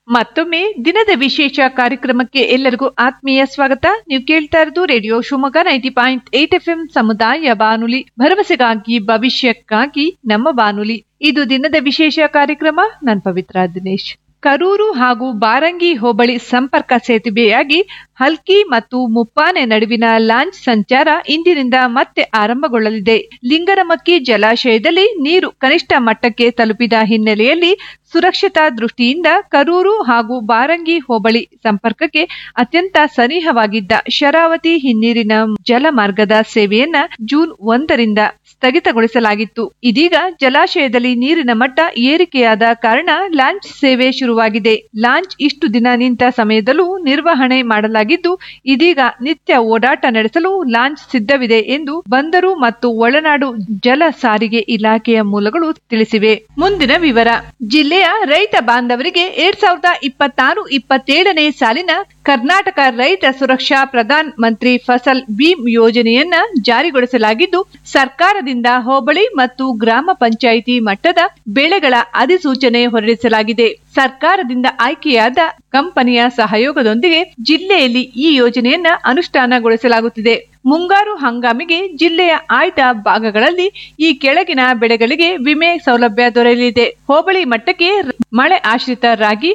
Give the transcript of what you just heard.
ಮತ್ತೊಮ್ಮೆ ದಿನದ ವಿಶೇಷ ಕಾರ್ಯಕ್ರಮಕ್ಕೆ ಎಲ್ಲರಿಗೂ ಆತ್ಮೀಯ ಸ್ವಾಗತ ನೀವು ಕೇಳ್ತಾ ಇರೋದು radio Shivamogga ninety point eight F M ಸಮುದಾಯ ಬಾನುಲಿ ಭರವಸೆಗಾಗಿ ಭವಿಷ್ಯಕ್ಕಾಗಿ ನಮ್ಮ ಬಾನುಲಿ ಇದು ದಿನದ ವಿಶೇಷ ಕಾರ್ಯಕ್ರಮ ನಾನ್ ಪವಿತ್ರ ದಿನೇಶ್ ಕರೂರು ಹಾಗೂ ಬಾರಂಗಿ ಹೋಬಳಿ ಸಂಪರ್ಕ ಸೇತುವೆಯಾಗಿ ಹಲ್ಕಿ ಮತ್ತು ಮುಪ್ಪಾನೆ ನಡುವಿನ ಲಾಂಚ್ ಸಂಚಾರ ಇಂದಿನಿಂದ ಮತ್ತೆ ಆರಂಭಗೊಳ್ಳಲಿದೆ ಲಿಂಗನಮಕ್ಕಿ ಜಲಾಶಯದಲ್ಲಿ ನೀರು ಕನಿಷ್ಠ ಮಟ್ಟಕ್ಕೆ ತಲುಪಿದ ಹಿನ್ನೆಲೆಯಲ್ಲಿ ಸುರಕ್ಷತಾ ದೃಷ್ಟಿಯಿಂದ ಕರೂರು ಹಾಗೂ ಬಾರಂಗಿ ಹೋಬಳಿ ಸಂಪರ್ಕಕ್ಕೆ ಅತ್ಯಂತ ಸನಿಹವಾಗಿದ್ದ ಶರಾವತಿ ಹಿನ್ನೀರಿನ ಜಲಮಾರ್ಗದ ಸೇವೆಯನ್ನ ಜೂನ್ ಒಂದರಿಂದ ಸ್ಥಗಿತಗೊಳಿಸಲಾಗಿತ್ತು ಇದೀಗ ಜಲಾಶಯದಲ್ಲಿ ನೀರಿನ ಮಟ್ಟ ಏರಿಕೆಯಾದ ಕಾರಣ ಲಾಂಚ್ ಸೇವೆ ಶುರುವಾಗಿದೆ ಲಾಂಚ್ ಇಷ್ಟು ದಿನ ನಿಂತ ಸಮಯದಲ್ಲೂ ನಿರ್ವಹಣೆ ಮಾಡಲಾಗಿದ್ದು ಇದೀಗ ನಿತ್ಯ ಓಡಾಟ ನಡೆಸಲು ಲಾಂಚ್ ಸಿದ್ಧವಿದೆ ಎಂದು ಬಂದರು ಮತ್ತು ಒಳನಾಡು ಜಲ ಸಾರಿಗೆ ಇಲಾಖೆಯ ಮೂಲಗಳು ತಿಳಿಸಿವೆ ಮುಂದಿನ ವಿವರ ಜಿಲ್ಲೆಯ ರೈತ ಬಾಂಧವರಿಗೆ ಎರಡ್ ಸಾವಿರದ ಇಪ್ಪತ್ತಾರು ಇಪ್ಪತ್ತೇಳನೇ ಸಾಲಿನ ಕರ್ನಾಟಕ ರೈತ ಸುರಕ್ಷಾ ಪ್ರಧಾನ್ ಮಂತ್ರಿ ಫಸಲ್ ಬೀಮ್ ಯೋಜನೆಯನ್ನ ಜಾರಿಗೊಳಿಸಲಾಗಿದ್ದು ಸರ್ಕಾರದಿಂದ ಹೋಬಳಿ ಮತ್ತು ಗ್ರಾಮ ಪಂಚಾಯಿತಿ ಮಟ್ಟದ ಬೆಳೆಗಳ ಅಧಿಸೂಚನೆ ಹೊರಡಿಸಲಾಗಿದೆ ಸರ್ಕಾರದಿಂದ ಆಯ್ಕೆಯಾದ ಕಂಪನಿಯ ಸಹಯೋಗದೊಂದಿಗೆ ಜಿಲ್ಲೆಯಲ್ಲಿ ಈ ಯೋಜನೆಯನ್ನ ಅನುಷ್ಠಾನಗೊಳಿಸಲಾಗುತ್ತಿದೆ ಮುಂಗಾರು ಹಂಗಾಮಿಗೆ ಜಿಲ್ಲೆಯ ಆಯ್ದ ಭಾಗಗಳಲ್ಲಿ ಈ ಕೆಳಗಿನ ಬೆಳೆಗಳಿಗೆ ವಿಮೆ ಸೌಲಭ್ಯ ದೊರೆಯಲಿದೆ ಹೋಬಳಿ ಮಟ್ಟಕ್ಕೆ ಮಳೆ ಆಶ್ರಿತ ರಾಗಿ